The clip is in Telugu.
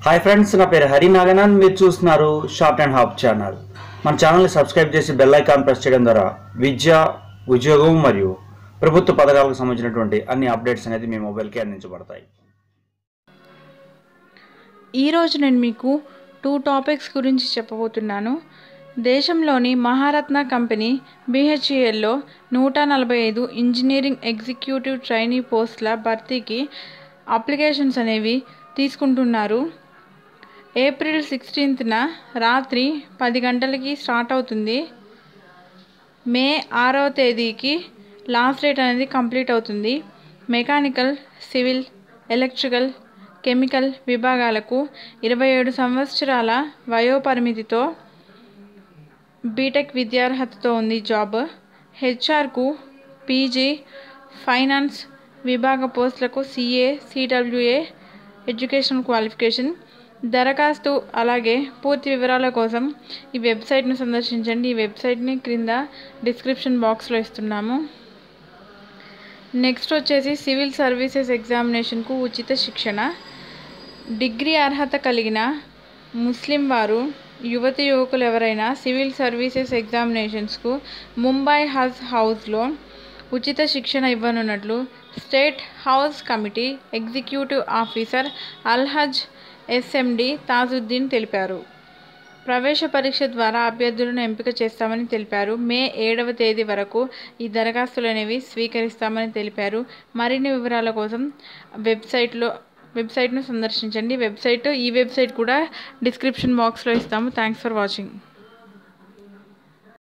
హాయ్ ఫ్రెండ్స్ నా పేరు హరి నాగనాథ్ మీరు చూస్తున్నారు షార్ట్ అండ్ హాప్ ఛానల్ మన ఛానల్ని సబ్స్క్రైబ్ చేసి బెల్ ఐకాన్ ప్రెస్ చేయడం ద్వారా విద్య ఉద్యోగం మరియు ప్రభుత్వ పథకాలకు సంబంధించినటువంటి అన్ని అప్డేట్స్ అనేది మీ మొబైల్కి అందించబడతాయి ఈరోజు నేను మీకు టూ టాపిక్స్ గురించి చెప్పబోతున్నాను దేశంలోని మహారత్న కంపెనీ బీహెచ్ఈఎల్లో నూట నలభై ఐదు ఇంజనీరింగ్ ఎగ్జిక్యూటివ్ ట్రైనీ పోస్టుల భర్తీకి అప్లికేషన్స్ అనేవి తీసుకుంటున్నారు ఏప్రిల్ సిక్స్టీన్త్న రాత్రి పది గంటలకి స్టార్ట్ అవుతుంది మే ఆరవ తేదీకి లాస్ట్ డేట్ అనేది కంప్లీట్ అవుతుంది మెకానికల్ సివిల్ ఎలక్ట్రికల్ కెమికల్ విభాగాలకు ఇరవై ఏడు సంవత్సరాల వయోపరిమితితో బీటెక్ విద్యార్హతతో ఉంది జాబ్ హెచ్ఆర్కు పీజీ ఫైనాన్స్ విభాగ పోస్టులకు సిఏ సిడబ్ల్యూఏ ఎడ్యుకేషనల్ క్వాలిఫికేషన్ దరఖాస్తు అలాగే పూర్తి వివరాల కోసం ఈ వెబ్సైట్ను సందర్శించండి ఈ వెబ్సైట్ని క్రింద డిస్క్రిప్షన్ బాక్స్లో ఇస్తున్నాము నెక్స్ట్ వచ్చేసి సివిల్ సర్వీసెస్ ఎగ్జామినేషన్కు ఉచిత శిక్షణ డిగ్రీ అర్హత కలిగిన ముస్లిం వారు యువతి యువకులు ఎవరైనా సివిల్ సర్వీసెస్ ఎగ్జామినేషన్స్కు ముంబై హజ్ హౌస్లో ఉచిత శిక్షణ ఇవ్వనున్నట్లు state house committee executive officer అల్హజ్ ఎస్ఎండి తాజుద్దీన్ తెలిపారు ప్రవేశ పరీక్ష ద్వారా అభ్యర్థులను ఎంపిక చేస్తామని తెలిపారు మే ఏడవ తేదీ వరకు ఈ దరఖాస్తులు అనేవి స్వీకరిస్తామని తెలిపారు మరిన్ని వివరాల కోసం వెబ్సైట్లో వెబ్సైట్ను సందర్శించండి వెబ్సైట్ ఈ వెబ్సైట్ కూడా డిస్క్రిప్షన్ బాక్స్లో ఇస్తాము థ్యాంక్స్ ఫర్ వాచింగ్